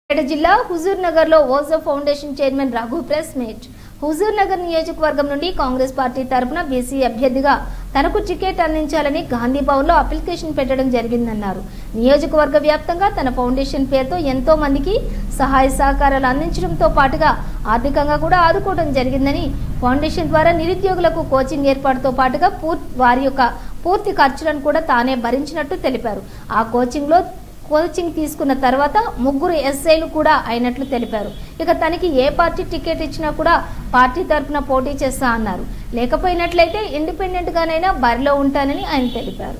పేట జిల్లా హుజూర్ నగర్ లో Ojo foundation chairman Raghu press meet Huzurnagar నియోజకవర్గం నుండి కాంగ్రెస్ పార్టీ తరపున బీసీ అభ్యర్థిగా తనకు టికెట్ అందించాలని గాంధీ భవన్ లో అప్లికేషన్ పెట్టడం జరిగిందన్నారు నియోజకవర్గ వ్యాప్తంగా తన ఫౌండేషన్ పేరుతో ఎంతో మందికి సహాయ సహకారాలు అందించడంతో పాటుగా ఆర్థికంగా కూడా ఆదుకోవడం జరిగిందని ఫౌండేషన్ ద్వారా నిరుద్యోగులకు కోచింగ్ ఏర్పాటుతో పాటుగా పూర్తి వారి యొక్క పూర్తి ఖర్చులను కూడా తానే భరించినట్టు తెలిపారు ఆ కోచింగ్ లో కోచింగ్ తీసుకున్న తర్వాత ముగ్గురు ఎస్ఐలు కూడా అయినట్లు తెలిపారు ఇక తనకి ఏ పార్టీ టికెట్ ఇచ్చినా కూడా పార్టీ తరఫున పోటీ చేస్తా అన్నారు లేకపోయినట్లయితే ఇండిపెండెంట్ గానైనా బరిలో ఉంటానని ఆయన తెలిపారు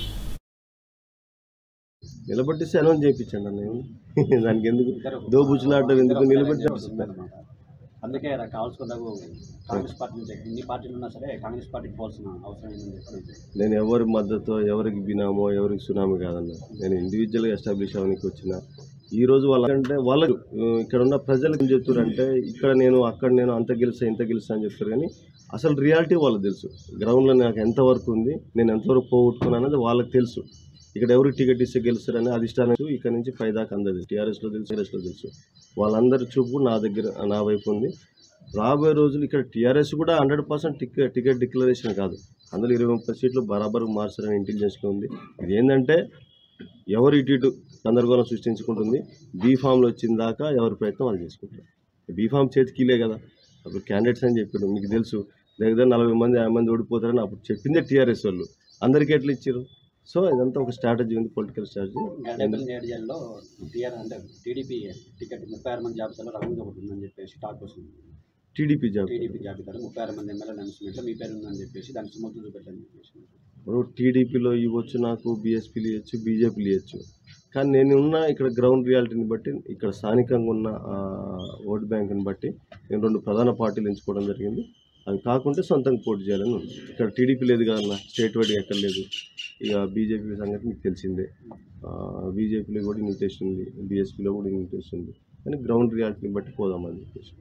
నిలబెట్టిస్తే అనౌన్స్ చేయించండి అన్న దానికి ఎందుకు దోబుచ్చులాడటం ఎందుకు నిలబెట్టి అందుకే రా- కావాల్సుకున్న కాంగ్రెస్ పార్టీ నుంచి ఎన్ని పార్టీలు ఉన్నా సరే కాంగ్రెస్ పార్టీకి పోవాల్సిన అవసరం ఏంటని చెప్పి నేను ఎవరి మద్దతు ఎవరికి బినామో ఎవరికి సునామీ కాదన్న నేను ఇండివిజువల్గా ఎస్టాబ్లిష్ అవ్వడానికి వచ్చిన ఈ రోజు వాళ్ళకంటే వాళ్ళకు ఆ, ఇక్కడ ఉన్న ప్రజలకు ఏం చెప్తారంటే ఇక్కడ నేను అక్కడ నేను అంత గెలుస్తా ఇంత గెలుస్తా అని చెప్తారు కానీ అసలు రియాలిటీ వాళ్ళకి తెలుసు గ్రౌండ్లో నాకు ఎంతవరకు ఉంది నేను ఎంతవరకు పోగొట్టుకున్నాను అనేది వాళ్ళకి తెలుసు ఇక్కడ ఎవరికి టికెట్ ఇస్తే గెలుస్తారని అధిష్టానం ఇక్కడ నుంచి పై దాకా అందదు టీఆర్ఎస్లో తెలుసు టీఆర్ఎస్లో తెలుసు వాళ్ళందరి చూపు నా దగ్గర నా వైపు ఉంది రాబోయే రోజులు ఇక్కడ టీఆర్ఎస్ కూడా hundred percent ticket ticket declaration కాదు అందులో ఇరవై ముప్పై సీట్లు బరాబర్ మార్చారని ఇంటెలిజెన్స్లో ఉంది ఇది ఏంటంటే ఎవరు ఇటు ఇటు గందరగోళం సృష్టించుకుంటుంది బీఫామ్లో వచ్చిన దాకా ఎవరి ప్రయత్నం వాళ్ళు చేసుకుంటారు బీఫామ్ చేతికిలే కదా అప్పుడు క్యాండిడేట్స్ అని చెప్పారు మీకు తెలుసు దగ్గర నలభై మంది యాభై మంది ఓడిపోతారని అప్పుడు చెప్పిందే టీఆర్ఎస్ వాళ్ళు అందరికీ ఎట్లా ఇచ్చారు సో ఇదంతా ఒక స్ట్రాటజీ ఉంది పొలిటికల్ స్ట్రాటజీ గడపల్లి నియోజకవర్గంలో టీఆర్ అంటే టీడీపీ టికెట్ ముప్పై ఆరు మంది జాబితాలో రఘుంది ఒకటి ఉందని చెప్పేసి టాక్ వస్తుంది టీడీపీ జాబ్ టీడీపీ జాబితాలో ముప్పై ఆరు మంది ఎమ్మెల్యే అనౌన్స్మెంట్లో మీ పేరు ఉందని చెప్పేసి దాన్ని సుమోతు చూపెట్టని చెప్పేసి ఇప్పుడు టీడీపీలో ఇవ్వచ్చు నాకు బీఎస్పీలు ఇవ్వచ్చు బీజేపీలు ఇవ్వచ్చు కానీ నేను ఉన్న ఇక్కడ గ్రౌండ్ రియాలిటీని బట్టి ఇక్కడ స్థానికంగా ఉన్న ఆ, ఓట్ బ్యాంక్ని బట్టి నేను రెండు ప్రధాన పార్టీలు ఎంచుకోవడం జరిగింది అవి కాకుంటే సొంతంగా పోటీ చేయాలని ఉంది ఇక్కడ టీడీపీ లేదు కదన్నా స్టేట్ వైడ్ ఎక్కడ లేదు ఇక బీజేపీ సంగతి మీకు తెలిసిందే బీజేపీలో కూడా ఇన్విటేషన్ ఉంది బీఎస్పీలో కూడా ఇన్విటేషన్ ఉంది కానీ గ్రౌండ్ రియాలిటీని బట్టి పోదామని చెప్పేసి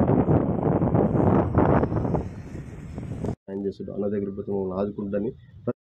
ఆయన చేస్తాడు అన్న దగ్గర పోతే మమ్మల్ని ఆదుకుంటాని